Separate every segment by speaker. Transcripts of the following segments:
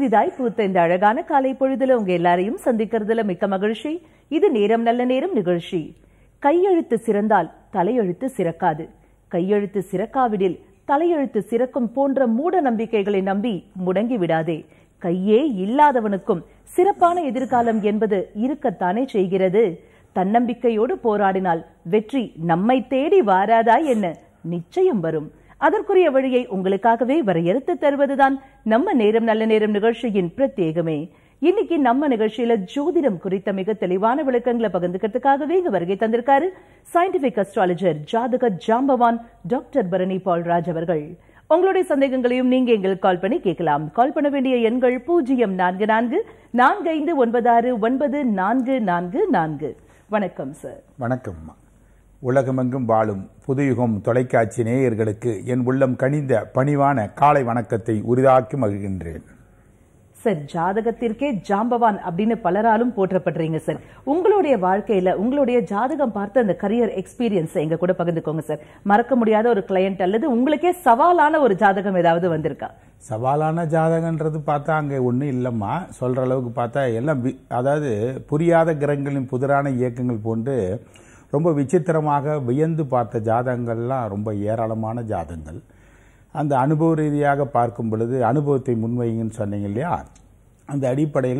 Speaker 1: புதிதாய் பூத்த இந்த அழகான காலை பொழுதுல உங்க எல்லாரையும் சந்திக்கிறதுல மிக்க மகிழ்ச்சி இது நேரம் நல்ல நேரம் நிகழ்ச்சி கையெழுத்து சிறந்தால் தலையெழுத்து சிறக்காது கையெழுத்து சிறக்காவிடில் தலையெழுத்து சிறக்கும் போன்ற மூட நம்பிக்கைகளை நம்பி முடங்கி விடாதே கையே இல்லாதவனுக்கும் சிறப்பான எதிர்காலம் என்பது இருக்கத்தானே செய்கிறது தன்னம்பிக்கையோடு போராடினால் வெற்றி நம்மை தேடி வாராதா என்ன நிச்சயம் வரும் அதற்குரிய வழியை உங்களுக்காகவே வரையறுத்து தருவதுதான் நம்ம நேரம் நல்ல நேரம் நிகழ்ச்சியின் பிரத்யேகமே இன்னைக்கு நம்ம நிகழ்ச்சியில ஜோதிடம் குறித்த மிக தெளிவான விளக்கங்களை பகிர்ந்துக்கிறதுக்காகவே இங்க வருகை தந்திருக்காரு சயின்டிபிக் அஸ்ட்ராலஜர் ஜாதக ஜாம்பவான் டாக்டர் பரணி பால்ராஜ் அவர்கள் உங்களுடைய சந்தேகங்களையும் நீங்க எங்களுக்கு கால் பண்ணி கேட்கலாம் கால் பண்ண வேண்டிய எண்கள் பூஜ்ஜியம் நான்கு நான்கு நான்கு ஐந்து ஒன்பது ஆறு ஒன்பது நான்கு நான்கு நான்கு வணக்கம் சார்
Speaker 2: வணக்கம் உலகமெங்கும் வாழும் புதுயுகம் தொலைக்காட்சி நேயர்களுக்கு என் உள்ளம் கனிந்த பணிவான காலை வணக்கத்தை உரிதாக்கி மகிழ்கின்றேன்
Speaker 1: சார் ஜாதகத்திற்கே ஜாம்பவான் அப்படின்னு பலராலும் போற்றப்படுறீங்க சார் உங்களுடைய வாழ்க்கையில உங்களுடைய ஜாதகம் பார்த்த அந்த கரியர் எக்ஸ்பீரியன்ஸ் எங்க கூட பகிர்ந்துக்கோங்க சார் மறக்க முடியாத ஒரு கிளையண்ட் அல்லது உங்களுக்கே சவாலான ஒரு ஜாதகம் ஏதாவது வந்திருக்கா
Speaker 2: சவாலான ஜாதகன்றது பார்த்தா அங்கே ஒன்றும் இல்லைம்மா சொல்கிற அளவுக்கு பார்த்தா எல்லாம் வி- அதாவது புரியாத கிரகங்களின் புதிரான இயக்கங்கள் போன்று ரொம்ப விசித்திரமாக வியந்து பார்த்த ஜாதகங்கள்லாம் ரொம்ப ஏராளமான ஜாதகங்கள் அந்த அனுபவ ரீதியாக பார்க்கும் பொழுது அனுபவத்தை முன்வைங்கன்னு சொன்னீங்க இல்லையா அந்த அடிப்படையில்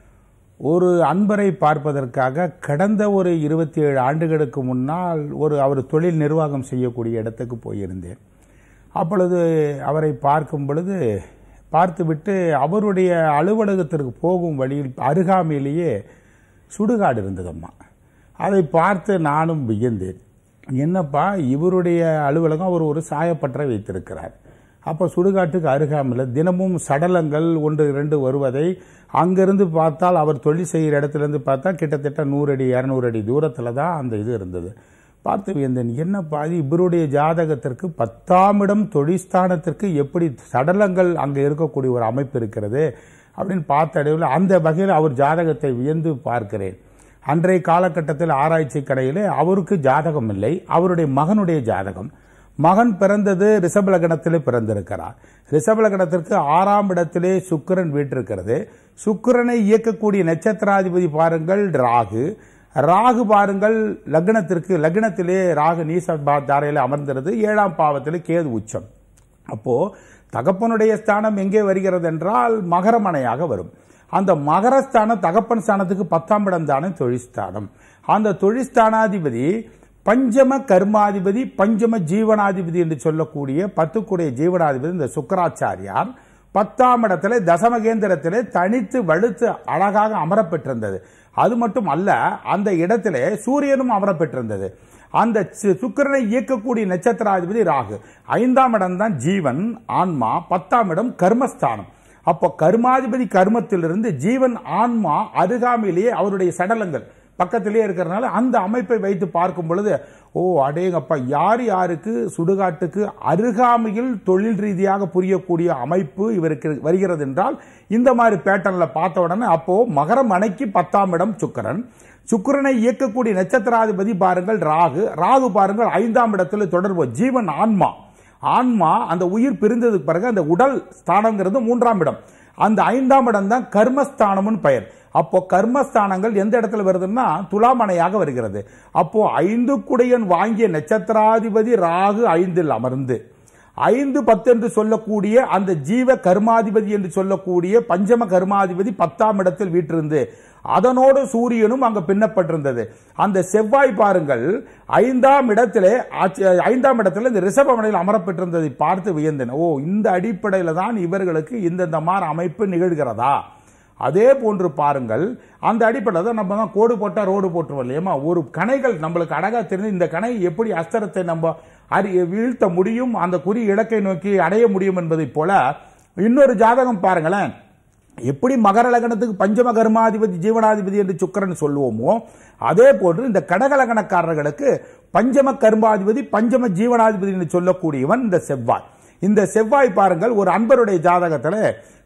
Speaker 2: ஒரு அன்பரை பார்ப்பதற்காக கடந்த ஒரு இருபத்தி ஏழு ஆண்டுகளுக்கு முன்னால் ஒரு அவர் தொழில் நிர்வாகம் செய்யக்கூடிய இடத்துக்கு போயிருந்தேன் அப்பொழுது அவரை பார்க்கும் பொழுது பார்த்துவிட்டு அவருடைய அலுவலகத்திற்கு போகும் வழியில் அருகாமையிலேயே சுடுகாடு இருந்ததம்மா அதை பார்த்து நானும் வியந்தேன் என்னப்பா இவருடைய அலுவலகம் அவர் ஒரு சாயப்பட்டறை வைத்திருக்கிறார் அப்போ சுடுகாட்டுக்கு அருகாமையில் தினமும் சடலங்கள் ஒன்று இரண்டு வருவதை அங்கிருந்து பார்த்தால் அவர் தொழில் செய்கிற இடத்துலேருந்து பார்த்தா கிட்டத்தட்ட நூறு அடி இரநூறு அடி தூரத்தில் தான் அந்த இது இருந்தது பார்த்து வியந்தேன் என்னப்பா இது இவருடைய ஜாதகத்திற்கு பத்தாம் இடம் தொழிற்ஸ்தானத்திற்கு எப்படி சடலங்கள் அங்கே இருக்கக்கூடிய ஒரு அமைப்பு இருக்கிறது அப்படின்னு பார்த்த அடைவில் அந்த வகையில் அவர் ஜாதகத்தை வியந்து பார்க்கிறேன் அன்றைய காலகட்டத்தில் ஆராய்ச்சி கடையில் அவருக்கு ஜாதகம் இல்லை அவருடைய மகனுடைய ஜாதகம் மகன் பிறந்தது ரிஷபலகணத்திலே பிறந்திருக்கிறார் ரிஷபலகணத்திற்கு ஆறாம் இடத்திலே சுக்கிரன் வீற்றிருக்கிறது சுக்கிரனை இயக்கக்கூடிய நட்சத்திராதிபதி பாருங்கள் ராகு ராகு பாருங்கள் லக்னத்திற்கு லக்னத்திலே ராகு நீச பா- தாரையில அமர்ந்திருது ஏழாம் பாவத்திலே கேது உச்சம் அப்போ தகப்பனுடைய ஸ்தானம் எங்கே வருகிறது என்றால் மகரமனையாக வரும் அந்த மகரஸ்தானம் தகப்பன் ஸ்தானத்துக்கு பத்தாம் இடம் தானே தொழிற்ஸ்தானம் அந்த தொழிற்ஸ்தானாதிபதி பஞ்சம கர்மாதிபதி பஞ்சம ஜீவனாதிபதி என்று சொல்லக்கூடிய பத்துக்குடைய ஜீவனாதிபதி இந்த சுக்கராச்சாரியார் பத்தாம் இடத்துல தசமகேந்திரத்திலே தனித்து வலுத்து அழகாக அமரப்பெற்றிருந்தது அது மட்டும் அல்ல அந்த இடத்திலே சூரியனும் அமரப்பெற்றிருந்தது அந்த சு- சுக்கிரனை இயக்கக்கூடிய நட்சத்திராதிபதி ராகு ஐந்தாம் இடம் தான் ஜீவன் ஆன்மா பத்தாம் இடம் கர்மஸ்தானம் அப்போ கர்மாதிபதி கர்மத்திலிருந்து ஜீவன் ஆன்மா அருகாமையிலேயே அவருடைய சடலங்கள் பக்கத்திலேயே இருக்கிறதுனால அந்த அமைப்பை வைத்து பார்க்கும் பொழுது ஓ அடேங்கப்பா யார் யாருக்கு சுடுகாட்டுக்கு அருகாமையில் தொழில் ரீதியாக புரியக்கூடிய அமைப்பு இவருக்கு வருகிறது என்றால் இந்த மாதிரி பேட்டர்ன்ல பார்த்த உடனே அப்போ மகரம் அணைக்கு பத்தாம் இடம் சுக்கிரன் சுக்கிரனை இயக்கக்கூடிய நட்சத்திராதிபதி பாருங்கள் ராகு ராகு பாருங்கள் ஐந்தாம் இடத்துல தொடர்பு ஜீவன் ஆன்மா ஆன்மா அந்த உயிர் பிரிந்ததுக்கு பிறகு அந்த உடல் ஸ்தானங்கிறது மூன்றாம் இடம் அந்த ஐந்தாம் இடம் தான் கர்மஸ்தானம்னு பெயர் அப்போ கர்மஸ்தானங்கள் எந்த இடத்துல வருதுன்னா துலாமணையாக வருகிறது அப்போ ஐந்து குடையன் வாங்கிய நட்சத்திராதிபதி ராகு ஐந்தில் அமர்ந்து ஐந்து பத்து என்று சொல்லக்கூடிய அந்த ஜீவ கர்மாதிபதி என்று சொல்லக்கூடிய பஞ்சம கர்மாதிபதி பத்தாம் இடத்தில் வீற்றிருந்து அதனோடு சூரியனும் அங்க பின்னப்பட்டிருந்தது அந்த செவ்வாய் பாருங்கள் ஐந்தாம் இடத்திலே ஆட்சி- ஐந்தாம் இடத்துல இந்த ரிஷபமனையில் அமரப்பட்டிருந்ததை பார்த்து வியந்தேன் ஓ இந்த அடிப்படையில் தான் இவர்களுக்கு இந்தந்த மாதிரி அமைப்பு நிகழ்கிறதா அதே போன்று பாருங்கள் அந்த அடிப்படையில் தான் நம்ம தான் கோடு போட்டா ரோடு போட்டுருவோம் இல்லையமா ஒரு கணைகள் நம்மளுக்கு அழகா தெரிஞ்சு இந்த கணை எப்படி அஸ்திரத்தை நம்ம அறி வீழ்த்த முடியும் அந்த குறி இலக்கை நோக்கி அடைய முடியும் என்பதைப் போல இன்னொரு ஜாதகம் பாருங்களேன் எப்படி மகர லக்னத்துக்கு பஞ்சம கர்மாதிபதி ஜீவனாதிபதி என்று சுக்கிரன் சொல்லுவோமோ அதே போன்று இந்த கடக லக்னக்காரர்களுக்கு பஞ்சம கர்மாதிபதி பஞ்சம ஜீவனாதிபதி என்று சொல்லக்கூடியவன் இந்த செவ்வாய் இந்த செவ்வாய் பாருங்கள் ஒரு அன்பருடைய ஜாதகத்துல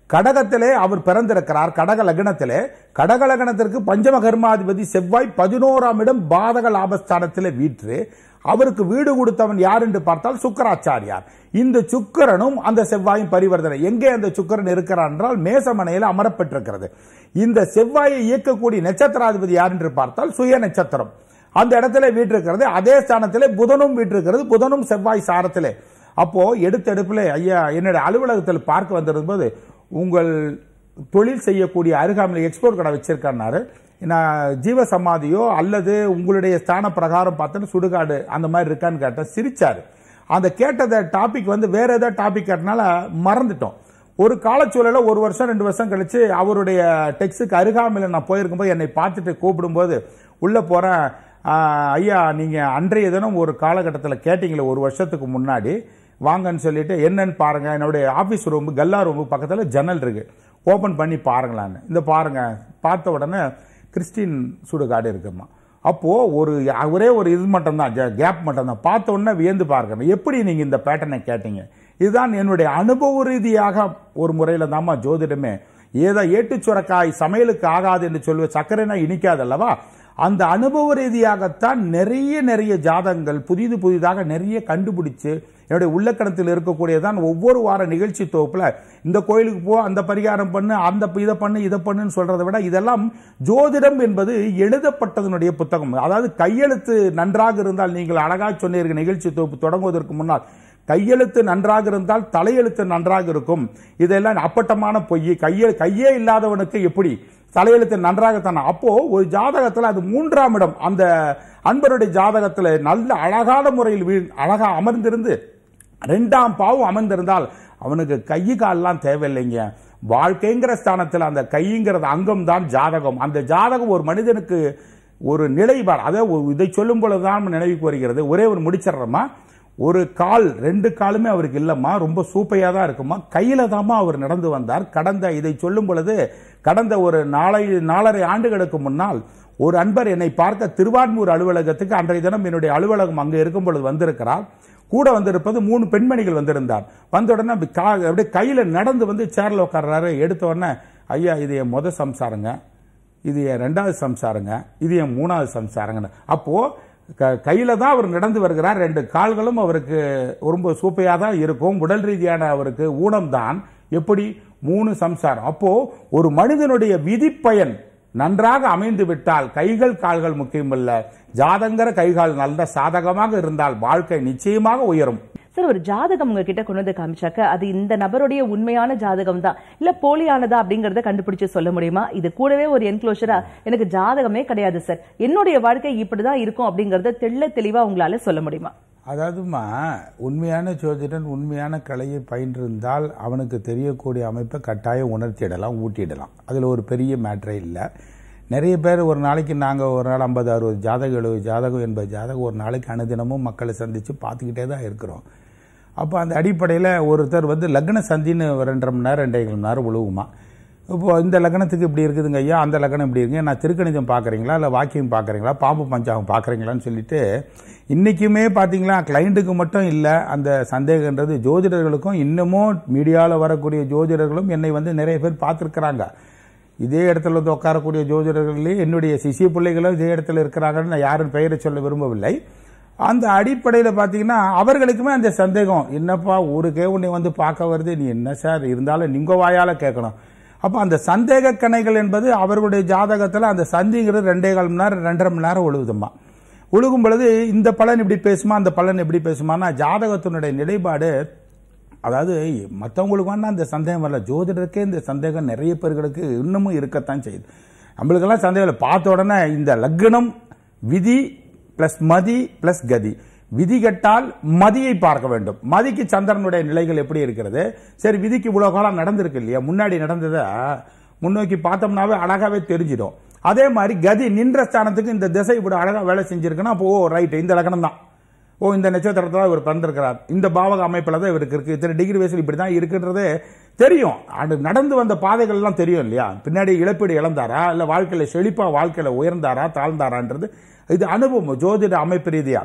Speaker 2: கடகத்திலே அவர் பிறந்திருக்கிறார் கடக லக்னத்திலே கடக லக்னத்திற்கு பஞ்சம கர்மாதிபதி செவ்வாய் பதினோராம் இடம் பாதக லாபஸ்தானத்திலே வீற்று அவருக்கு வீடு கொடுத்தவன் யார் என்று பார்த்தால் சுக்கராச்சாரியார் இந்த சுக்கரனும் அந்த செவ்வாயும் பரிவர்த்தனை எங்கே அந்த சுக்கரன் இருக்கிறார் என்றால் மேசமனையில் அமரப்பட்டிருக்கிறது இந்த செவ்வாயை இயக்கக்கூடிய நட்சத்திராதிபதி யார் என்று பார்த்தால் சுய நட்சத்திரம் அந்த இடத்துல வீற்றிருக்கிறது அதே ஸ்தானத்திலே புதனும் வீற்றிருக்கிறது புதனும் செவ்வாய் சாரத்திலே அப்போ எடுத்தெடுப்பில் ஐயா என்னுடைய அலுவலகத்தில் பார்க்க வந்திருக்கும் போது உங்கள் தொழில் செய்யக்கூடிய அருகாமையில் எக்ஸ்போர்ட் கடை வச்சிருக்காரு நான் ஜீவ சமாதியோ அல்லது உங்களுடைய ஸ்தான பிரகாரம் பார்த்தோன்னு சுடுகாடு அந்த மாதிரி இருக்கான்னு கேட்டேன் சிரிச்சாரு அந்த கேட்டத டாபிக் வந்து வேற ஏதாவது டாபிக் கேட்டனால மறந்துட்டோம் ஒரு காலச்சூழல ஒரு வருஷம் ரெண்டு வருஷம் கழிச்சு அவருடைய டெக்ஸுக்கு அருகாமையில் நான் போயிருக்கும்போது என்னை பார்த்துட்டு கூப்பிடும்போது உள்ள போறேன் "ஆஹ், ஐயா நீங்க அன்றைய தினம் ஒரு காலகட்டத்தில் கேட்டீங்களே ஒரு வருஷத்துக்கு முன்னாடி வாங்கன்னு சொல்லிட்டு என்னன்னு பாருங்க என்னுடைய ஆபீஸ் ரூம் கல்லா ரூம் பக்கத்தில் ஜன்னல் இருக்கு ஓபன் பண்ணி பாருங்களான்னு இந்த பாருங்க பார்த்த உடனே கிறிஸ்டின் சுடுகாடு இருக்குமா அப்போ ஒரு ஒரே ஒரு இது மட்டும் தான் கேப் மட்டும் தான் பார்த்த உடனே வியந்து பார்க்கணும் எப்படி நீங்க இந்த பேட்டர்னை கேட்டீங்க இதுதான் என்னுடைய அனுபவ ரீதியாக ஒரு முறையில தாம்மா ஜோதிடமே ஏதோ ஏட்டுச் சுரக்காய் சமையலுக்கு ஆகாது என்று சொல்லுவ சர்க்கரைனா இனிக்காது அல்லவா அந்த அனுபவ ரீதியாகத்தான் நிறைய நிறைய ஜாதகங்கள் புதிது புதிதாக நிறைய கண்டுபிடிச்சு என்னுடைய உள்ளக்கணத்தில் இருக்கக்கூடியதான் ஒவ்வொரு வார நிகழ்ச்சி தொகுப்புல இந்த கோயிலுக்கு போ அந்த பரிகாரம் பண்ணு அந்த இதை பண்ணு இதை பண்ணுன்னு சொல்றதை விட இதெல்லாம் ஜோதிடம் என்பது எழுதப்பட்டதனுடைய புத்தகம் அதாவது கையெழுத்து நன்றாக இருந்தால் நீங்கள் அழகா சொன்னீர்கள் நிகழ்ச்சி தொகுப்பு தொடங்குவதற்கு முன்னால் கையெழுத்து நன்றாக இருந்தால் தலையெழுத்து நன்றாக இருக்கும் இதெல்லாம் அப்பட்டமான பொய் கையே கையே இல்லாதவனுக்கு எப்படி தலையெழுத்து நன்றாகத்தானே அப்போ ஒரு ஜாதகத்துல அது மூன்றாம் இடம் அந்த அன்பருடைய ஜாதகத்துல நல்ல அழகான முறையில் வீ- அழகா அமர்ந்திருந்து ரெண்டாம் பாவம் அமர்ந்திருந்தால் அவனுக்கு கை கால்லாம் தேவையில்லைங்க வாழ்க்கைங்கிற ஸ்தானத்தில் அந்த கைங்கிறது அங்கம் தான் ஜாதகம் அந்த ஜாதகம் ஒரு மனிதனுக்கு ஒரு நிலைப்பாடு அதாவது ஒரு இதை சொல்லும் பொழுதுதான் நினைவுக்கு வருகிறது ஒரே ஒரு முடிச்சிடுறோமா ஒரு கால் ரெண்டு காலுமே அவருக்கு இல்லம்மா ரொம்ப சூப்பையா தான் இருக்குமா கையில தாம்மா அவர் நடந்து வந்தார் கடந்த இதை சொல்லும் பொழுது கடந்த ஒரு நாளை நாலரை ஆண்டுகளுக்கு முன்னால் ஒரு அன்பர் என்னை பார்க்க திருவான்மூர் அலுவலகத்துக்கு அன்றைய தினம் என்னுடைய அலுவலகம் அங்கே இருக்கும் பொழுது வந்திருக்கிறார் கூட வந்திருப்பது மூணு பெண்மணிகள் வந்திருந்தார் வந்த உடனே அப்படி கா- அப்படியே கையில நடந்து வந்து சேர்ல உட்கார்றாரு எடுத்த உடனே ஐயா இது என் முத சம்சாரங்க இது என் ரெண்டாவது சம்சாரங்க இது என் மூணாவது சம்சாரங்க அப்போ க- கையில தான் அவர் நடந்து வருகிறார் ரெண்டு கால்களும் அவருக்கு ரொம்ப சூப்பையா தான் இருக்கும் உடல் ரீதியான அவருக்கு ஊனம் தான் எப்படி மூணு சம்சாரம் அப்போ ஒரு மனிதனுடைய விதிப்பயன் நன்றாக அமைந்து விட்டால் கைகள் கால்கள் முக்கியமல்ல ஜாதங்கர கைகால் நல்ல சாதகமாக இருந்தால் வாழ்க்கை நிச்சயமாக உயரும்
Speaker 1: சார் ஒரு ஜாதகம் உங்ககிட்ட கொண்டு வந்து காமிச்சாக்க அது இந்த நபருடைய உண்மையான ஜாதகம் தான் இல்ல போலியானதா அப்படிங்கறத கண்டுபிடிச்சு சொல்ல முடியுமா இது கூடவே ஒரு என்க்ளோஷரா எனக்கு ஜாதகமே கிடையாது சார் என்னுடைய வாழ்க்கை இப்படிதான் இருக்கும் அப்படிங்கறத தெள்ள தெளிவா உங்களால சொல்ல முடியுமா
Speaker 2: அதாவதுமா உண்மையான ஜோதிடன் உண்மையான கலையை பயின்றிருந்தால் அவனுக்கு தெரியக்கூடிய அமைப்பை கட்டாயம் உணர்த்திடலாம் ஊட்டிடலாம் அதில் ஒரு பெரிய மேட்டரே இல்லை நிறைய பேர் ஒரு நாளைக்கு நாங்கள் ஒரு நாள் ஐம்பது அறுபது ஜாதகம் எழுபது ஜாதகம் எண்பது ஜாதகம் ஒரு நாளைக்கு அனுதினமும் மக்களை சந்தித்து பார்த்துக்கிட்டே தான் இருக்கிறோம் அப்போ அந்த அடிப்படையில் ஒருத்தர் வந்து லக்ன சந்தின்னு ஒரு ரெண்டரை மணி நேரம் ரெண்டரை மணி நேரம் உழுவுமா இப்போ இந்த லக்னத்துக்கு இப்படி இருக்குதுங்க ஐயா அந்த லக்னம் இப்படி இருக்குங்க நான் திருக்கணிதம் பார்க்குறீங்களா இல்லை வாக்கியம் பார்க்குறீங்களா பாம்பு பஞ்சாங்கம் பார்க்குறீங்களான்னு சொல்லிட்டு இன்றைக்குமே பார்த்தீங்களா கிளைண்ட்டுக்கு மட்டும் இல்லை அந்த சந்தேகன்றது ஜோதிடர்களுக்கும் இன்னமும் மீடியாவில் வரக்கூடிய ஜோதிடர்களும் என்னை வந்து நிறைய பேர் பார்த்துருக்குறாங்க இதே இடத்துல வந்து உட்காரக்கூடிய ஜோதிடர்களே என்னுடைய சிசிய பிள்ளைகளும் இதே இடத்துல இருக்கிறாங்கன்னு நான் யாரும் பெயரை சொல்ல விரும்பவில்லை அந்த அடிப்படையில் பார்த்தீங்கன்னா அவர்களுக்குமே அந்த சந்தேகம் என்னப்பா ஊருக்கே உன்னை வந்து பார்க்க வருது நீ என்ன சார் இருந்தாலும் நீங்க வாயால கேட்கணும் அப்போ அந்த சந்தேக கணைகள் என்பது அவர்களுடைய ஜாதகத்தில் அந்த சந்திங்கிறது ரெண்டே கால் மணி நேரம் ரெண்டரை மணி நேரம் ஒழுகுதும்மா ஒழுகும் பொழுது இந்த பலன் இப்படி பேசுமா அந்த பலன் எப்படி பேசுமானா ஜாதகத்தினுடைய நிலைப்பாடு அதாவது மற்றவங்களுக்கு வேணா அந்த சந்தேகம் வரல ஜோதிடருக்கே இந்த சந்தேகம் நிறைய பேர்களுக்கு இன்னமும் இருக்கத்தான் செய்யுது நம்மளுக்கெல்லாம் சந்தேகம் இல்லை பார்த்த உடனே இந்த லக்னம் விதி பிளஸ் மதி பிளஸ் கதி விதி கெட்டால் மதியை பார்க்க வேண்டும் மதிக்கு சந்திரனுடைய நிலைகள் எப்படி இருக்கிறது சரி விதிக்கு இவ்வளவு காலம் நடந்திருக்கு இல்லையா முன்னாடி நடந்ததை முன்னோக்கி பார்த்தோம்னாவே அழகாவே தெரிஞ்சிடும் அதே மாதிரி கதி நின்ற ஸ்தானத்துக்கு இந்த திசை இப்படி அழகா வேலை செஞ்சிருக்குன்னா அப்போ ஓ ரைட் இந்த லக்னம் தான் ஓ இந்த நட்சத்திரத்தில் இவர் பிறந்திருக்கிறார் இந்த பாவக அமைப்பில் தான் இவருக்கு இருக்கு இத்தனை டிகிரி வயசில் இப்படி தான் இருக்குன்றதே தெரியும் அது நடந்து வந்த பாதைகள் எல்லாம் தெரியும் இல்லையா பின்னாடி இழப்பீடு இழந்தாரா இல்ல வாழ்க்கையில செழிப்பா வாழ்க்கையில உயர்ந்தாரா தாழ்ந்தாரான்றது இது அனுபவம் ஜோதிட அமைப்பு ரீதியா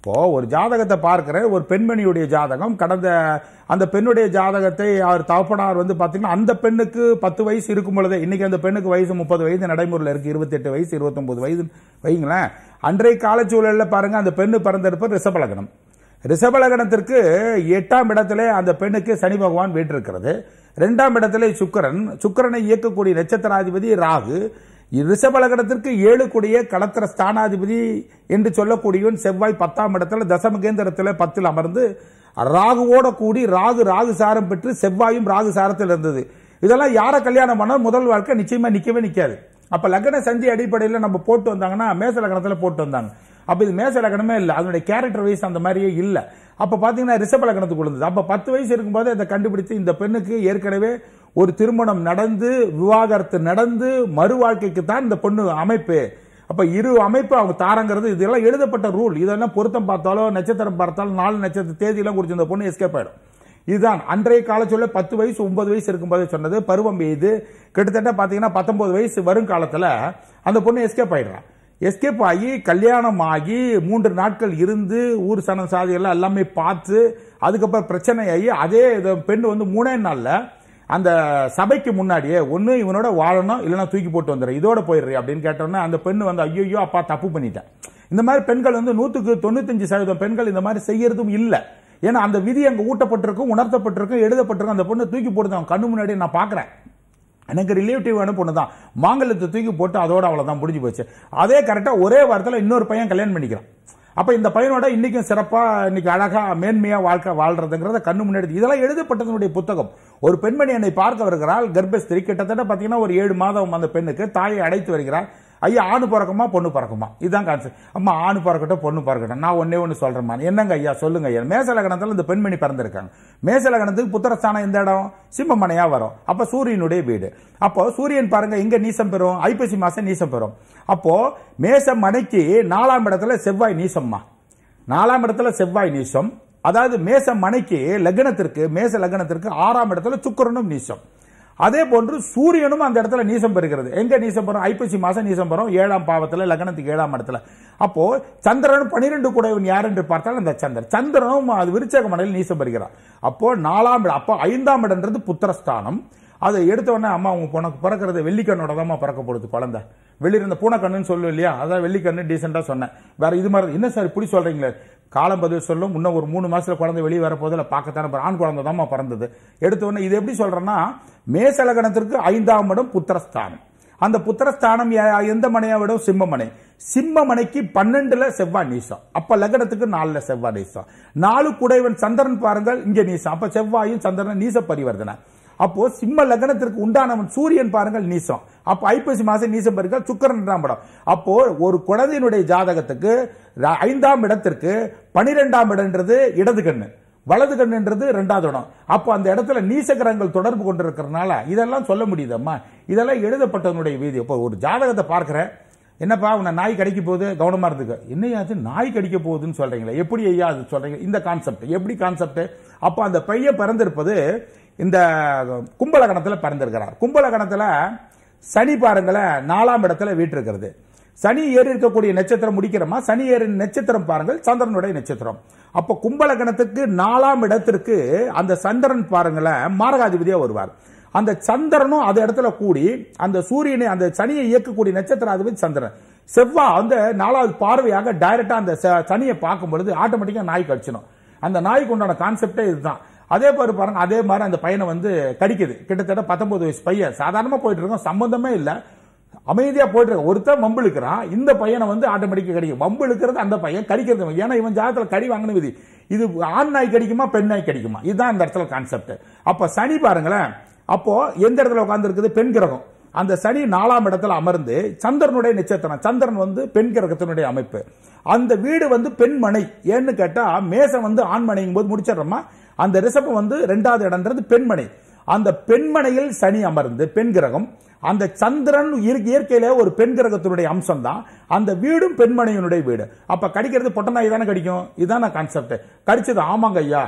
Speaker 2: இப்போ ஒரு ஜாதகத்தை பார்க்கிற ஒரு பெண்மணியுடைய ஜாதகம் கடந்த அந்த பெண்ணுடைய ஜாதகத்தை அவர் தகப்பனார் வந்து பாத்தீங்கன்னா அந்த பெண்ணுக்கு பத்து வயசு இருக்கும் பொழுதே இன்னைக்கு அந்த பெண்ணுக்கு வயசு முப்பது வயது நடைமுறையில் இருக்கு இருபத்தெட்டு வயசு இருபத்தொன்பது வயது வைங்களேன் அன்றைய காலச்சூழல்ல பாருங்க அந்த பெண்ணு பிறந்திருப்பது ரிஷபலகனம் ரிஷபலகணத்திற்கு எட்டாம் இடத்திலே அந்த பெண்ணுக்கு சனி பகவான் வீற்றிருக்கிறது இரண்டாம் இடத்திலே சுக்கிரன் சுக்கிரனை இயக்கக்கூடிய நட்சத்திராதிபதி ராகு ரிஷபலகணத்திற்கு ஏழு கூடிய களத்திர ஸ்தானாதிபதி என்று சொல்லக்கூடியவன் செவ்வாய் பத்தாம் இடத்துல தசமகேந்திரத்தில் பத்தில் அமர்ந்து ராகுவோட கூடி ராகு ராகு சாரம் பெற்று செவ்வாயும் ராகு சாரத்தில் இருந்தது இதெல்லாம் யாரை கல்யாணம் பண்ணா முதல் வாழ்க்கை நிச்சயமா நிக்கவே நிக்காது அப்ப லக்ன சந்தி அடிப்படையில் நம்ம போட்டு வந்தாங்கன்னா மேச லக்னத்துல போட்டு வந்தாங்க அப்ப இது மேச லக்னமே இல்ல அதனுடைய கேரக்டர் வைஸ் அந்த மாதிரியே இல்ல அப்ப பாத்தீங்கன்னா ரிஷப லக்னத்துக்கு விழுந்தது அப்ப பத்து வயசு இருக்கும்போது அதை கண்டுபிடிச்சு இந்த பெண்ணுக்கு ஏற்கனவே ஒரு திருமணம் நடந்து விவாகரத்து நடந்து மறு வாழ்க்கைக்கு தான் இந்த பொண்ணு அமைப்பு அப்ப இரு அமைப்பு அவங்க தாரங்கிறது இதெல்லாம் எழுதப்பட்ட ரூல் இதெல்லாம் பொருத்தம் பார்த்தாலோ நட்சத்திரம் பார்த்தாலும் நாலு நட்சத்திர தேதியெல்லாம் குறிச்சு இந்த பொண்ணு எஸ்கேப் ஆயிடும் இதுதான் அன்றைய காலச்சொல்ல பத்து வயசு ஒன்பது வயசு இருக்கும்போது சொன்னது பருவம் எய்து கிட்டத்தட்ட பாத்தீங்கன்னா பத்தொன்பது வயசு வரும் காலத்துல அந்த பொண்ணு எஸ்கேப் ஆயிடுறான் எஸ்கேப் ஆகி கல்யாணம் ஆகி மூன்று நாட்கள் இருந்து ஊர் சனம் சாதி எல்லாம் எல்லாமே பார்த்து அதுக்கப்புறம் பிரச்சனை ஆகி அதே இது பெண் வந்து மூணே நாள்ல அந்த சபைக்கு முன்னாடியே ஒண்ணு இவனோட வாழணும் இல்லைன்னா தூக்கி போட்டு வந்துடுற இதோட போயிடுறேன் அப்படின்னு கேட்டோன்னே அந்த பெண்ணு வந்து ஐயோ அப்பா தப்பு பண்ணிட்டேன் இந்த மாதிரி பெண்கள் வந்து நூத்துக்கு தொண்ணூத்தஞ்சு சதவீதம் பெண்கள் இந்த மாதிரி செய்யறதும் இல்ல ஏன்னா அந்த விதி அங்க ஊட்டப்பட்டிருக்கும் உணர்த்தப்பட்டிருக்கும் எழுதப்பட்டிருக்கும் அந்த பொண்ணு தூக்கி போடுது அவன் கண்ணு முன்னாடி நான் பாக்குறேன் எனக்கு ரிலேட்டிவான பொண்ணு தான் மாங்கல்யத்தை தூக்கி போட்டு அதோட அவ்வளவுதான் முடிஞ்சு போச்சு அதே கரெக்டா ஒரே வாரத்துல இன்னொரு பையன் கல்யாணம் பண்ணிக்கிறான் அப்ப இந்த பையனோட இன்னைக்கும் சிறப்பா இன்னைக்கு அழகா மேன்மையா வாழ்க்கை வாழ்றதுங்கிறத கண்ணு முன்னாடி இதெல்லாம் எழுதப்பட்டதனுடைய புத்தகம் ஒரு பெண்மணி என்னை பார்க்க வருகிறாள் கர்ப்பஸ்திரி கிட்டத்தட்ட பாத்தீங்கன்னா ஒரு ஏழு மாதம் அந்த பெண்ணுக்கு தாயை அடைத்து வருகிறார் ஐயா ஆணு பிறக்குமா பொண்ணு பிறக்குமா இதுதான் கான்செப்ட் அம்மா ஆணு பிறக்கட்டும் பொண்ணு பிறக்கட்டும் நான் ஒன்னே ஒன்று சொல்றேம்மா என்னங்க ஐயா சொல்லுங்க ஐயா மேசலகணத்தில் இந்த பெண்மணி பிறந்திருக்காங்க மேசலகணத்துக்கு புத்திரஸ்தானம் எந்த இடம் சிம்மமனையா வரும் அப்ப சூரியனுடைய வீடு அப்போ சூரியன் பாருங்க எங்க நீசம் பெறும் ஐப்பசி மாசம் நீசம் பெறும் அப்போ மேச மனைக்கு நாலாம் இடத்துல செவ்வாய் நீசம்மா நாலாம் இடத்துல செவ்வாய் நீசம் அதாவது மேச மனைக்கு லக்னத்திற்கு மேச லக்னத்திற்கு ஆறாம் இடத்துல சுக்கிரனும் நீசம் அதே போன்று சூரியனும் அந்த இடத்துல நீசம் பெறுகிறது எங்க நீசம் பெறும் ஐப்பசி மாசம் நீசம் பெறும் ஏழாம் பாவத்துல லக்னத்துக்கு ஏழாம் இடத்துல அப்போ சந்திரன் பனிரெண்டு கூடையவன் யார் என்று பார்த்தால் அந்த சந்திரன் சந்திரனும் அது விருச்சக மனையில் நீசம் பெறுகிறார் அப்போ நாலாம் இடம் அப்போ ஐந்தாம் இடம்ன்றது புத்திரஸ்தானம் அதை எடுத்த உடனே அம்மா உங்க உனக்கு பிறக்கிறது வெள்ளிக்கண்ணோட தான் பிறக்க போடுது குழந்தை வெளியில இருந்த பூனைக்கண்ணுன்னு சொல்லுவோம் இல்லையா அதான் வெள்ளிக்கண்ணு டீசெண்டா சொன்னேன் வேற இது மாதிரி என்ன சார் இப்படி சொல்றீங்களே காலம் பதில் சொல்லும் இன்னும் ஒரு மூணு மாசத்துல குழந்தை வெளியே வர போதில் பார்க்கத்தானே போறோம். ஆண் குழந்தை தான் பிறந்தது எடுத்த உடனே இது எப்படி சொல்றேன்னா மேசலகணத்திற்கு ஐந்தாம் இடம் புத்திரஸ்தானம் அந்த புத்திரஸ்தானம் ய- எந்த மனையை விட சிம்மமனை சிம்மமனைக்கு பன்னெண்டுல செவ்வாய் நீசம் அப்ப லக்னத்துக்கு நாலுல செவ்வாய் நீசம் நாலு குடைவன் சந்திரன் பாருங்கள் இங்க நீசம் அப்ப செவ்வாயும் சந்திரன் நீச பரிவர்த்தனை அப்போ சிம்ம லக்னத்திற்கு உண்டானவன் சூரியன் பாருங்கள் நீசம் அப்போ ஐப்பசி மாசம் நீசம் பாருங்கள் சுக்கரன் இரண்டாம் இடம் அப்போ ஒரு குழந்தையினுடைய ஜாதகத்துக்கு ர- ஐந்தாம் இடத்திற்கு பனிரெண்டாம் இடம்ன்றது இடது கண்ணு வலது கண்ணுன்றது ரெண்டாவது இடம் அப்போ அந்த இடத்துல நீசகிரகங்கள் தொடர்பு கொண்டிருக்கிறதுனால இதெல்லாம் சொல்ல முடியுதம்மா இதெல்லாம் எழுதப்பட்டதனுடைய வீதி இப்போ ஒரு ஜாதகத்தை பார்க்கிறேன் என்னப்பா உன்னை நாய் கடிக்க போகுது கவனமா இருந்துக்க என்னையாச்சு நாய் கடிக்க போகுதுன்னு சொல்றீங்களே எப்படி ஐயா அது சொல்றீங்க இந்த கான்செப்ட் எப்படி கான்செப்ட் அப்போ அந்த பையன் பிறந்திருப்பது இந்த கும்பலகணத்துல பிறந்திருக்கிறார் கும்பலகணத்துல சனி பாருங்களேன் நாலாம் இடத்துல வீட்டிருக்கிறது சனி ஏறி இருக்கக்கூடிய நட்சத்திரம் முடிக்கிறோமா சனி ஏறி நட்சத்திரம் பாருங்கள் சந்திரனுடைய நட்சத்திரம் அப்ப கும்பலகணத்துக்கு நாலாம் இடத்திற்கு அந்த சந்திரன் பாருங்களேன் மாரகாதிபதியா வருவார் அந்த சந்திரனும் அந்த இடத்துல கூடி அந்த சூரியனை அந்த சனியை இயக்கக்கூடிய நட்சத்திராதிபதி சந்திரன் செவ்வாய் அந்த நாலாவது பார்வையாக டைரக்டா அந்த ச- சனியை பார்க்கும் பொழுது ஆட்டோமேட்டிக்கா நாய் கடிச்சிடும் அந்த நாய்க்கு உண்டான கான்செப்டே இதுதான் அதே மாதிரி பாருங்க அதே மாதிரி அந்த பையனை வந்து கடிக்குது கிட்டத்தட்ட பத்தொன்பது வயசு பையன் சாதாரணமா போயிட்டு இருக்கோம் சம்பந்தமே இல்ல அமைதியா போயிட்டு இருக்க ஒருத்தன் வம்பு இழுக்கிறான் இந்த பையனை வந்து ஆட்டோமேட்டிக்கா கடிக்கும் வம்பு இழுக்கிறது அந்த பையன் கடிக்கிறது இவன். ஏன்னா இவன் ஜாதத்துல கடி வாங்கின விதி இது ஆண் நாய் கடிக்குமா பெண் நாய் கடிக்குமா இதுதான் இந்த இடத்துல கான்செப்ட் அப்ப சனி பாருங்களேன் அப்போ எந்த இடத்துல உட்கார்ந்து இருக்குது பெண் கிரகம் அந்த சனி நாலாம் இடத்துல அமர்ந்து சந்திரனுடைய நட்சத்திரம் சந்திரன் வந்து பெண் கிரகத்தினுடைய அமைப்பு அந்த வீடு வந்து பெண்மனை ஏன்னு கேட்டா மேசம் வந்து ஆண்மனைங்கும் போது முடிச்சிடுறோமா அந்த ரிஷபம் வந்து ரெண்டாவது இடம்ன்றது பெண்மனை அந்த பெண்மனையில் சனி அமர்ந்து பெண் கிரகம் அந்த சந்திரன் இயற்கை- இயற்கையில ஒரு பெண் கிரகத்தினுடைய அம்சம் தான் அந்த வீடும் பெண்மனையினுடைய வீடு அப்ப கடிக்கிறது பொட்ட நாய் தானே கடிக்கும் இதுதான் கான்செப்ட் கடிச்சது ஆமாங்க ஐயா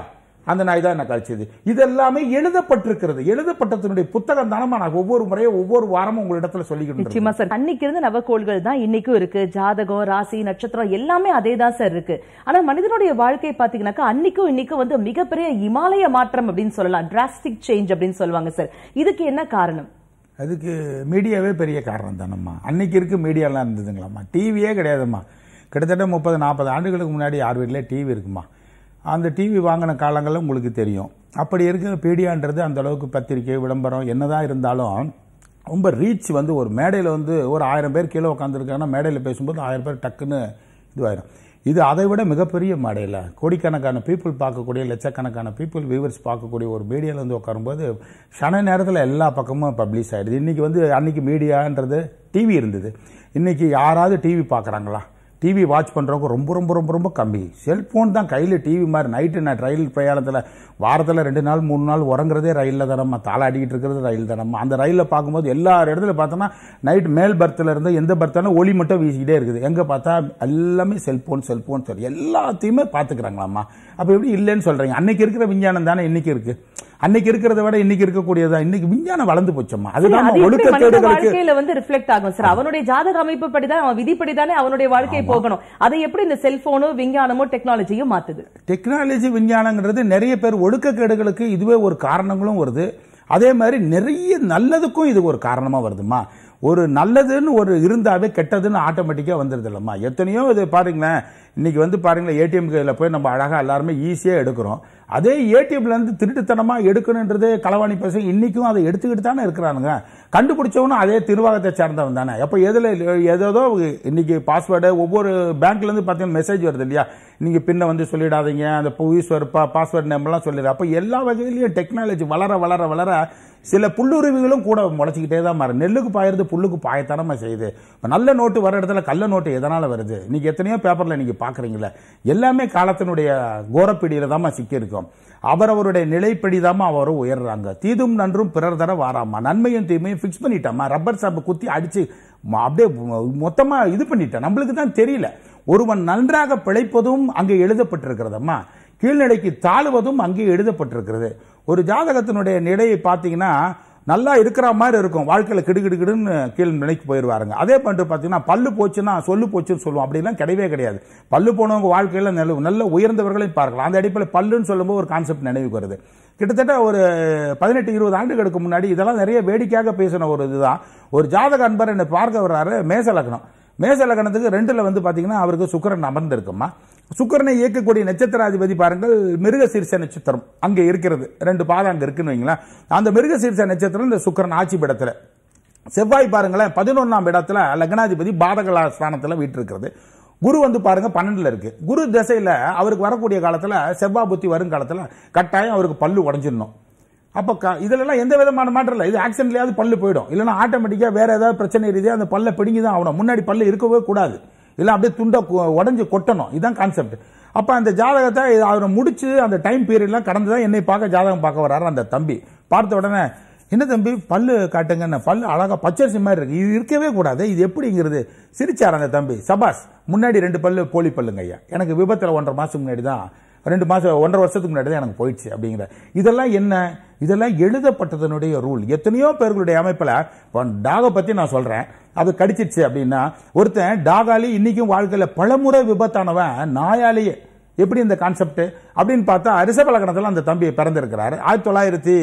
Speaker 2: அந்த நாய் தான் என்ன கழிச்சது இது எல்லாமே எழுதப்பட்டிருக்கிறது எழுதப்பட்டதனுடைய புத்தகம் தானமா நான் ஒவ்வொரு முறையும் ஒவ்வொரு வாரமும் உங்களிடத்துல சொல்லிக்கிட்டு இருக்கேன்.
Speaker 1: நிச்சயமா சார் அன்னைக்கு இருந்த நவக்கோள்கள் தான் இன்னைக்கும் இருக்கு ஜாதகம் ராசி நட்சத்திரம் எல்லாமே அதே தான் சார் இருக்கு ஆனா மனிதனுடைய வாழ்க்கை பாத்தீங்கன்னாக்கா அன்னைக்கும் இன்னைக்கும் வந்து மிகப்பெரிய இமாலய மாற்றம் அப்படின்னு சொல்லலாம் டிராஸ்டிக் சேஞ்ச் அப்படின்னு சொல்லுவாங்க சார் இதுக்கு என்ன காரணம்
Speaker 2: அதுக்கு மீடியாவே பெரிய காரணம் தானம்மா அன்னைக்கு இருக்கு மீடியாலாம் இருந்ததுங்களாம்மா டிவியே கிடையாதும்மா கிட்டத்தட்ட முப்பது நாற்பது ஆண்டுகளுக்கு முன்னாடி யார் வீட்டிலே டிவி இருக்குமா அந்த டிவி வாங்கின காலங்களில் உங்களுக்கு தெரியும் அப்படி இருக்க மீடியான்றது அந்த அளவுக்கு பத்திரிக்கை விளம்பரம் என்னதான் இருந்தாலும் ரொம்ப ரீச் வந்து ஒரு மேடையில் வந்து ஒரு ஆயிரம் பேர் கீழே உட்காந்துருக்காங்கன்னா மேடையில் பேசும்போது ஆயிரம் பேர் டக்குன்னு இதுவாயிரும் இது அதை விட மிகப்பெரிய மேடையில் கோடிக்கணக்கான பீப்புள் பார்க்கக்கூடிய லட்சக்கணக்கான பீப்புள் வியூவர்ஸ் பார்க்கக்கூடிய ஒரு மீடியாவில் வந்து உட்காரும்போது சன நேரத்தில் எல்லா பக்கமும் பப்ளிஷ் ஆயிடுது இன்னைக்கு வந்து அன்னைக்கு மீடியான்றது டிவி இருந்தது இன்னைக்கு யாராவது டிவி பார்க்குறாங்களா டிவி வாட்ச் பண்ணுறவங்க ரொம்ப ரொம்ப ரொம்ப ரொம்ப கம்மி செல்ஃபோன் தான் கையில் டிவி மாதிரி நைட்டு நான் ரயில் பிரயாணத்தில் வாரத்தில் ரெண்டு நாள் மூணு நாள் உறங்குறதே ரயிலில் தானம்மா தாளாடிக்கிட்டு இருக்கிறது ரயில் தானம்மா அந்த ரயிலில் பார்க்கும்போது எல்லா இடத்துல பார்த்தோன்னா நைட் மேல் பர்த்தில் இருந்து எந்த பர்த்தாலும் ஒளி மட்டும் வீசிக்கிட்டே இருக்குது எங்கே பார்த்தா எல்லாமே செல்ஃபோன் செல்ஃபோன் சரி எல்லாத்தையுமே பார்த்துக்கிறாங்களாம்மா அப்போ எப்படி இல்லைன்னு சொல்கிறீங்க அன்னைக்கு இருக்கிற விஞ்ஞானம் தானே இன்னைக்கு இருக்கு அன்னைக்கு இருக்கிறத விட இன்னைக்கு இருக்கக்கூடியதா இன்னைக்கு விஞ்ஞானம் வளர்ந்து போச்சம்மா அதுதான்
Speaker 1: அது எப்படி மனித
Speaker 2: ஒழுக்கத்தேடுகளுக்கு
Speaker 1: வாழ்க்கையில வந்து ரிஃப்ளெக்ட் ஆகும் சார் அவனுடைய ஜாதக அமைப்பு படிதான் அவன் விதிப்படி தானே அவனுடைய வாழ்க்கை போகணும் அதை எப்படி இந்த செல்போனோ விஞ்ஞானமோ டெக்னாலஜியும் மாத்துது
Speaker 2: டெக்னாலஜி விஞ்ஞானங்கிறது நிறைய பேர் ஒழுக்கக்கேடுகளுக்கு இதுவே ஒரு காரணங்களும் வருது அதே மாதிரி நிறைய நல்லதுக்கும் இது ஒரு காரணமா வருதுமா ஒரு நல்லதுன்னு ஒரு இருந்தாவே கெட்டதுன்னு ஆட்டோமேட்டிக்கா வந்துருது இல்லம்மா எத்தனையோ இது பாருங்களேன் இன்னைக்கு வந்து பாருங்களேன் ஏடிஎம் கையில் போய் நம்ம அழகா எல்லாருமே ஈஸியா எடுக்கிறோம் அதே ஏடிஎம்ல இருந்து திருட்டுத்தனமா எடுக்கணுன்றது களவாணி பசங்க இன்னைக்கும் அதை எடுத்துக்கிட்டு தானே இருக்கிறானுங்க கண்டுபிடிச்சவனும் அதே திருவாகத்தை சேர்ந்தவன் தானே அப்ப எதுல ஏதோ இன்னைக்கு பாஸ்வேர்டு ஒவ்வொரு பேங்க்ல இருந்து பாத்தீங்கன்னா மெசேஜ் வருது இல்லையா நீங்க பின்ன வந்து சொல்லிடாதீங்க அந்த யூஸ்வர் பாஸ்வேர்ட் நேம்லாம் சொல்லிடு அப்ப எல்லா வகையிலயும் டெக்னாலஜி வளர வளர வளர சில புல்லுருவிகளும் கூட முளைச்சிக்கிட்டே தான் மாறும் நெல்லுக்கு பாயிருது புல்லுக்கு பாயத்தனமா செய்யுது இப்ப நல்ல நோட்டு வர இடத்துல கள்ள நோட்டு எதனால வருது இன்னைக்கு எத்தனையோ பேப்பர்ல நீங்க பாக்குறீங்களா எல்லாமே காலத்தினுடைய கோரப்பிடியில தான் சிக்கி இருக்கும் அவரவருடைய நிலைப்படி தான் அவரும் உயர்றாங்க தீதும் நன்றும் பிறர் தர வாராமா நன்மையும் தீமையும் ஃபிக்ஸ் பண்ணிட்டாமா ரப்பர் சாப்பு குத்தி அடிச்சு ம- அப்படியே மொத்தமா இது பண்ணிட்டேன் நம்மளுக்கு தான் தெரியல ஒருவன் நன்றாக பிழைப்பதும் அங்கே எழுதப்பட்டிருக்கிறதம்மா கீழ்நிலைக்கு தாழுவதும் அங்கே எழுதப்பட்டிருக்கிறது ஒரு ஜாதகத்தினுடைய நிலையை பார்த்தீங்கன்னா நல்லா இருக்கிற மாதிரி இருக்கும் வாழ்க்கையில கிடுகிடுகிடுன்னு கீழ் நிலைக்கு போயிடுவாருங்க அதே பண்ணிட்டு பார்த்தீங்கன்னா பல்லு போச்சுன்னா சொல்லு போச்சுன்னு சொல்லுவோம் அப்படிலாம் கிடையவே கிடையாது பல்லு போனவங்க வாழ்க்கையில நல்ல நல்ல உயர்ந்தவர்களையும் பார்க்கலாம் அந்த அடிப்படையில் பல்லுன்னு சொல்லும்போது ஒரு கான்செப்ட் நினைவுக்கு வருது கிட்டத்தட்ட ஒரு பதினெட்டு இருபது ஆண்டுகளுக்கு முன்னாடி இதெல்லாம் நிறைய வேடிக்கையாக பேசின ஒரு இதுதான் ஒரு ஜாதக அன்பர் என்னை பார்க்க வர்றாரு மேச லக்னம் மேச லக்னத்துக்கு ரெண்டுல வந்து பாத்தீங்கன்னா அவருக்கு சுக்கிரன் அமர்ந்திருக்குமா சுக்கிரனை இயக்கக்கூடிய நட்சத்திராதிபதி பாருங்கள் மிருக சீர்ஷ நட்சத்திரம் அங்க இருக்கிறது ரெண்டு பாதம் அங்க இருக்குன்னு வைங்களேன் அந்த மிருக சீர்ஷ நட்சத்திரம் இந்த சுக்கிரன் ஆட்சி படத்துல செவ்வாய் பாருங்களேன் பதினொன்னாம் இடத்துல லக்னாதிபதி பாதகலா ஸ்தானத்துல வீட்டிருக்கிறது குரு வந்து பாருங்க பன்னெண்டுல இருக்கு குரு திசையில அவருக்கு வரக்கூடிய காலத்துல செவ்வாய் புத்தி வரும் காலத்துல கட்டாயம் அவருக்கு பல்லு உடஞ்சிடணும் அப்ப க- இதுல எல்லாம் எந்த விதமான மாற்றம் இல்லை இது ஆக்சிடென்ட்லயாவது பல்லு போயிடும் இல்லைன்னா ஆட்டோமேட்டிக்கா வேற ஏதாவது பிரச்சனை ரீதியா அந்த பல்ல பிடுங்கி தான் ஆகணும் முன்னாடி பல்லு இருக்கவே கூடாது இல்ல அப்படியே துண்டை கு- உடைஞ்சு கொட்டணும் இதுதான் கான்செப்ட் அப்ப அந்த ஜாதகத்தை அவரை முடிச்சு அந்த டைம் பீரியட்லாம் கடந்து தான் என்னை பார்க்க ஜாதகம் பார்க்க வர்றாரு அந்த தம்பி பார்த்த உடனே என்ன தம்பி பல்லு காட்டுங்கன்னு பல்லு அழகா பச்சரிசி மாதிரி இருக்கு இது இருக்கவே கூடாது இது எப்படிங்கிறது சிரிச்சார் அந்த தம்பி சபாஸ் முன்னாடி ரெண்டு பல்லு போலி பல்லுங்க ஐயா எனக்கு விபத்துல ஒன்றரை மாசத்துக்கு முன்னாடி தான் ரெண்டு மாசம் ஒன்றரை வருஷத்துக்கு முன்னாடி தான் எனக்கு போயிடுச்சு அப்படிங்கிற இதெல்லாம் என்ன இதெல்லாம் எழுதப்பட்டதனுடைய ரூல் எத்தனையோ பேர்களுடைய அமைப்புல இப்போ டாகை பத்தி நான் சொல்றேன் அது கடிச்சிருச்சு அப்படின்னா ஒருத்தன் டாகாலி இன்னைக்கும் வாழ்க்கையில பலமுறை விபத்தானவன் நாயாலேயே எப்படி இந்த கான்செப்ட் அப்படின்னு பார்த்தா ரிஷப லக்னத்துல அந்த தம்பி பிறந்திருக்கிறாரு ஆயிரத்தி தொள்ளாயிரத்தி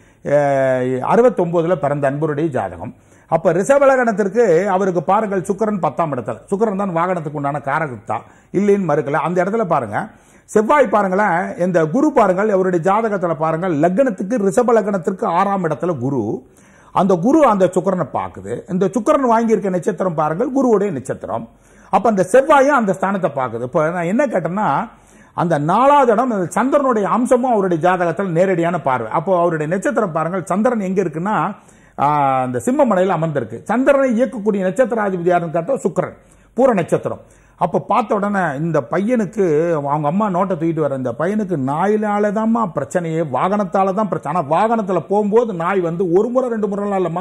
Speaker 2: அறுபத்தொன்பதுல பிறந்த அன்பருடைய ஜாதகம் அப்ப ரிஷபலகணத்திற்கு அவருக்கு பாருங்கள் சுக்கிரன் பத்தாம் இடத்துல சுக்கிரன் தான் வாகனத்துக்கு உண்டான காரகத்தா இல்லைன்னு மறுக்கல அந்த இடத்துல பாருங்க செவ்வாய் பாருங்களேன் இந்த குரு பாருங்கள் அவருடைய ஜாதகத்துல பாருங்கள் லக்னத்துக்கு ரிஷப லக்னத்திற்கு ஆறாம் இடத்துல குரு அந்த குரு அந்த சுக்கிரனை பார்க்குது இந்த சுக்கிரன் வாங்கியிருக்க நட்சத்திரம் பாருங்கள் குருவுடைய நட்சத்திரம் அப்ப அந்த செவ்வாயும் அந்த ஸ்தானத்தை பார்க்குது இப்ப நான் என்ன கேட்டேன்னா அந்த நாலாவது இடம் அந்த சந்திரனுடைய அம்சமும் அவருடைய ஜாதகத்தில் நேரடியான பார்வை அப்போ அவருடைய நட்சத்திரம் பாருங்கள் சந்திரன் எங்க இருக்குன்னா ஆஹ், அந்த சிம்மமலையில் அமர்ந்திருக்கு சந்திரனை இயக்கக்கூடிய நட்சத்திராதிபதி யாருன்னு கேட்டா சுக்கிரன் பூர நட்சத்திரம் அப்ப பார்த்த உடனே இந்த பையனுக்கு அவங்க அம்மா நோட்டை தூக்கிட்டு வர இந்த பையனுக்கு நாயினால தான்மா பிரச்சனையே வாகனத்தால தான் பிரச்சனை ஆனா வாகனத்துல போகும்போது நாய் வந்து ஒரு முறை ரெண்டு முறைலாம் இல்லம்மா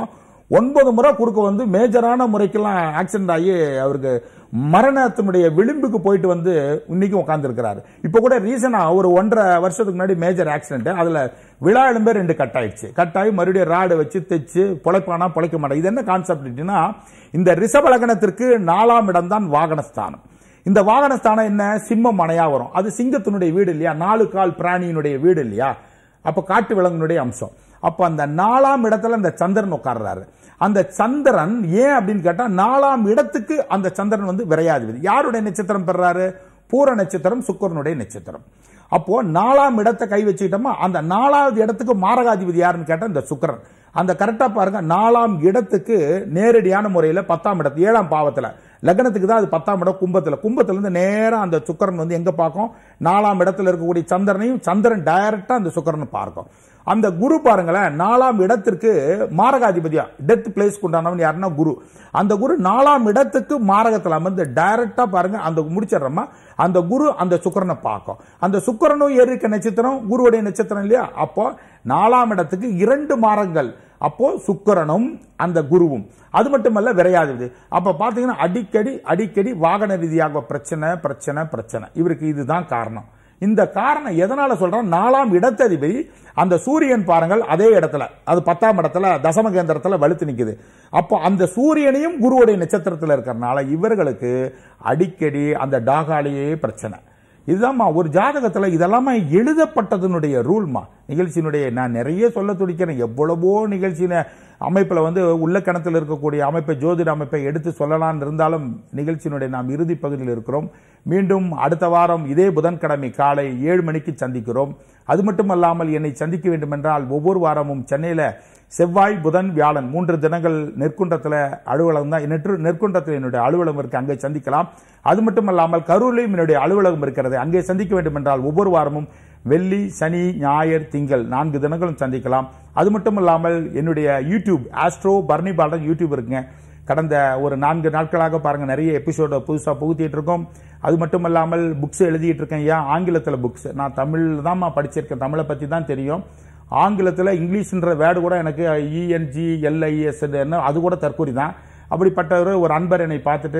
Speaker 2: ஒன்பது முறை குறுக்க வந்து மேஜரான முறைக்கெல்லாம் ஆக்சிடென்ட் ஆகி அவருக்கு மரணத்தினுடைய விளிம்புக்கு போயிட்டு வந்து இன்னைக்கும் உட்கார்ந்துருக்கிறாரு இப்போ கூட ரீசனா ஒரு ஒன்றரை வருஷத்துக்கு முன்னாடி மேஜர் ஆக்சிடென்ட் அதுல விழா எலும்பே ரெண்டு கட் ஆயிடுச்சு கட் ஆகி மறுபடியும் ராடு வச்சு தைச்சு பொழைப்பானா பொழைக்க மாட்டேன் இது என்ன கான்செப்ட்னா இந்த ரிஷப லக்னத்திற்கு நாலாம் இடம் தான் வாகனஸ்தானம் இந்த வாகனஸ்தானம் என்ன சிம்மம் மனையா வரும் அது சிங்கத்தினுடைய வீடு இல்லையா நாலு கால் பிராணியினுடைய வீடு இல்லையா அப்ப காட்டு விலங்கினுடைய அம்சம் அப்ப அந்த நாலாம் இடத்துல அந்த சந்திரன் உட்கார்றாரு அந்த சந்திரன் ஏன் அப்படின்னு கேட்டா நாலாம் இடத்துக்கு அந்த சந்திரன் வந்து விரையாதிபதி யாருடைய நட்சத்திரம் பெறாரு பூர நட்சத்திரம் சுக்கரனுடைய நட்சத்திரம் அப்போ நாலாம் இடத்தை கை வச்சுக்கிட்டோமா அந்த நாலாவது இடத்துக்கு மாரகாதிபதி யாருன்னு கேட்டா இந்த சுக்கரன் அந்த கரெக்டா பாருங்க நாலாம் இடத்துக்கு நேரடியான முறையில பத்தாம் இடத்து ஏழாம் பாவத்துல லக்னத்துக்கு தான் அது பத்தாம் இடம் கும்பத்துல கும்பத்துல இருந்து நேரா அந்த சுக்கரன் வந்து எங்க பார்க்கும் நாலாம் இடத்துல இருக்கக்கூடிய சந்திரனையும் சந்திரன் டைரக்டா அந்த சுக்கரனை பார்க்கும் அந்த குரு பாருங்களேன் நாலாம் இடத்திற்கு மாரகாதிபதியா டெத் பிளேஸ் உண்டானவன் யாருன்னா குரு அந்த குரு நாலாம் இடத்துக்கு மாரகத்தில் அமர்ந்து டைரக்டா பாருங்க அந்த முடிச்சிடுறோமா அந்த குரு அந்த சுக்கரனை பார்க்கும் அந்த சுக்கரனும் ஏறிக்க நட்சத்திரம் குருவுடைய நட்சத்திரம் இல்லையா அப்போ நாலாம் இடத்துக்கு இரண்டு மாரங்கள் அப்போ சுக்கரனும் அந்த குருவும் அது மட்டுமல்ல விரையாதது அப்ப பாத்தீங்கன்னா அடிக்கடி அடிக்கடி வாகன ரீதியாக பிரச்சனை பிரச்சனை பிரச்சனை இவருக்கு இதுதான் காரணம் இந்த காரணம் எதனால சொல்றோம் நாலாம் இடத்ததிபதி அந்த சூரியன் பாருங்கள் அதே இடத்துல அது பத்தாம் இடத்துல தசம கேந்திரத்துல வலுத்து நிக்குது அப்போ அந்த சூரியனையும் குருவுடைய நட்சத்திரத்துல இருக்கிறனால இவர்களுக்கு அடிக்கடி அந்த டாகாலேயே பிரச்சனை இதுதான்மா ஒரு ஜாதகத்துல இதெல்லாமா எழுதப்பட்டதனுடைய ரூல்மா நிகழ்ச்சியினுடைய நான் நிறைய சொல்ல துடிக்கிறேன் எவ்வளவோ நிகழ்ச்சியின அமைப்புல வந்து உள்ள கணத்தில் இருக்கக்கூடிய அமைப்பை ஜோதிட அமைப்பை எடுத்து சொல்லலாம்னு இருந்தாலும் நிகழ்ச்சியினுடைய நாம் இறுதி பகுதியில் இருக்கிறோம் மீண்டும் அடுத்த வாரம் இதே புதன்கிழமை காலை ஏழு மணிக்கு சந்திக்கிறோம் அது மட்டுமல்லாமல் என்னை சந்திக்க வேண்டும் என்றால் ஒவ்வொரு வாரமும் சென்னையில செவ்வாய் புதன் வியாழன் மூன்று தினங்கள் நெற்குன்றத்தில் அலுவலகம் தான் நெற்று நெற்குன்றத்தில் என்னுடைய அலுவலகம் இருக்கு அங்கே சந்திக்கலாம் அது மட்டுமல்லாமல் கரூரிலும் என்னுடைய அலுவலகம் இருக்கிறது அங்கே சந்திக்க வேண்டும் என்றால் ஒவ்வொரு வாரமும் வெள்ளி சனி ஞாயிறு திங்கள் நான்கு தினங்களும் சந்திக்கலாம் அது மட்டும் இல்லாமல் என்னுடைய யூடியூப் ஆஸ்ட்ரோ பர்னி பாலன் யூடியூப் இருக்குங்க கடந்த ஒரு நான்கு நாட்களாக பாருங்க நிறைய எபிசோட புதுசா புகுத்திட்டு இருக்கோம் அது மட்டும் இல்லாமல் புக்ஸ் எழுதிட்டு இருக்கேன் ஏன் ஆங்கிலத்தில் புக்ஸ் நான் தமிழ் தான் படிச்சிருக்கேன் தமிழை பத்தி தான் தெரியும் ஆங்கிலத்தில் இங்கிலீஷ்ன்ற வேர்டு கூட எனக்கு இஎன்ஜி எல்ஐஎஸ் அது கூட தற்கூரி தான் அப்படிப்பட்ட ஒரு அன்பர் என்னை பார்த்துட்டு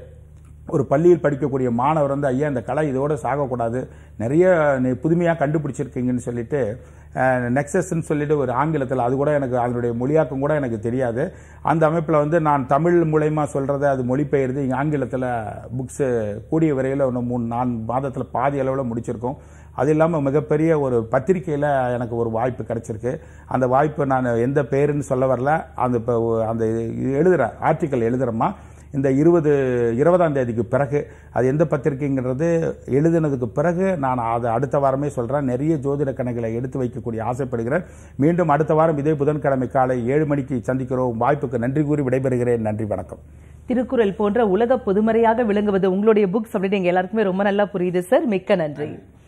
Speaker 2: ஒரு பள்ளியில் படிக்கக்கூடிய மாணவர் வந்து ஐயா இந்த கலை இதோட சாகக்கூடாது நிறைய புதுமையாக கண்டுபிடிச்சிருக்கீங்கன்னு சொல்லிட்டு நெக்ஸஸ்ன்னு சொல்லிட்டு ஒரு ஆங்கிலத்தில் அது கூட எனக்கு அதனுடைய மொழியாக்கம் கூட எனக்கு தெரியாது அந்த அமைப்பில் வந்து நான் தமிழ் மூலயமா சொல்கிறத அது மொழிபெயர்ந்து இங்கே ஆங்கிலத்தில் புக்ஸு கூடிய விரைவில் ஒன்று மூணு நான்கு மாதத்தில் பாதி அளவில் முடிச்சிருக்கோம் அது இல்லாமல் மிகப்பெரிய ஒரு பத்திரிகையில் எனக்கு ஒரு வாய்ப்பு கிடைச்சிருக்கு அந்த வாய்ப்பு நான் எந்த பேருன்னு சொல்ல வரல அந்த இப்போ அந்த எழுதுகிற ஆர்டிக்கல் எழுதுகிறோமா இந்த இருபது இருபதாம் தேதிக்கு பிறகு அது எந்த பத்திரிகைங்கிறது எழுதினதுக்கு பிறகு நான் அதை அடுத்த வாரமே சொல்கிறேன் நிறைய ஜோதிட கணக்குகளை எடுத்து வைக்கக்கூடிய ஆசைப்படுகிறேன் மீண்டும் அடுத்த வாரம் இதே புதன்கிழமை காலை ஏழு மணிக்கு சந்திக்கிறோம் வாய்ப்புக்கு நன்றி கூறி விடைபெறுகிறேன் நன்றி வணக்கம்
Speaker 1: திருக்குறள் போன்ற உலக பொதுமறையாக விளங்குவது உங்களுடைய புக்ஸ் அப்படின்னு எங்க எல்லாருக்குமே ரொம்ப நல்லா புரியுது சார் மிக்க நன்றி